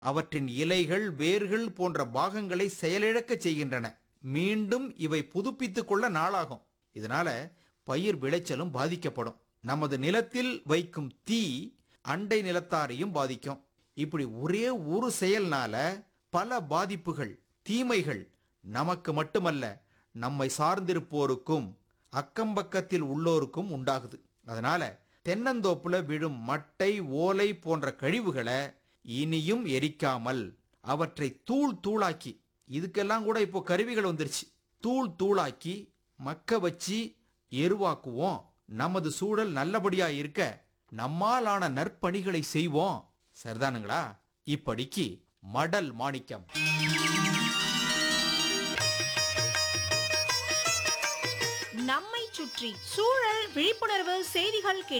அவற்றின் இலைகள் வேர்கள் போன்ற பாகங்களை செயலிழக்கச் செய்கின்றன மீண்டும் இவை புதுப்பித்துக் கொள்ள நாளாகும் இதனால பயிர் விளைச்சலும் பாதிக்கப்படும் நமது நிலத்தில் வைக்கும் தீ அண்டை நிலத்தாரையும் பாதிக்கும் இப்படி ஒரே ஒரு செயல்னால பல பாதிப்புகள் தீமைகள் நமக்கு மட்டுமல்ல நம்மை சார்ந்திருப்போருக்கும் அக்கம்பக்கத்தில் உள்ளோருக்கும் உண்டாகுது அதனால தென்னந்தோப்புல விழும் மட்டை ஓலை போன்ற கழிவுகளை இனியும் எரிக்காமல் அவற்றை தூள் தூளாக்கி இதுக்கெல்லாம் கூட இப்போ கருவிகள் வந்துருச்சு தூள் தூளாக்கி மக்க வச்சு எருவாக்குவோம் நமது சூழல் நல்லபடியா இருக்க நம்மாலான நற்பணிகளை செய்வோம் சரிதானுங்களா இப்படிக்கு மடல் மாணிக்கம் நம்மை சுற்றி சூழல் விழிப்புணர்வு செய்திகள் கேட்டு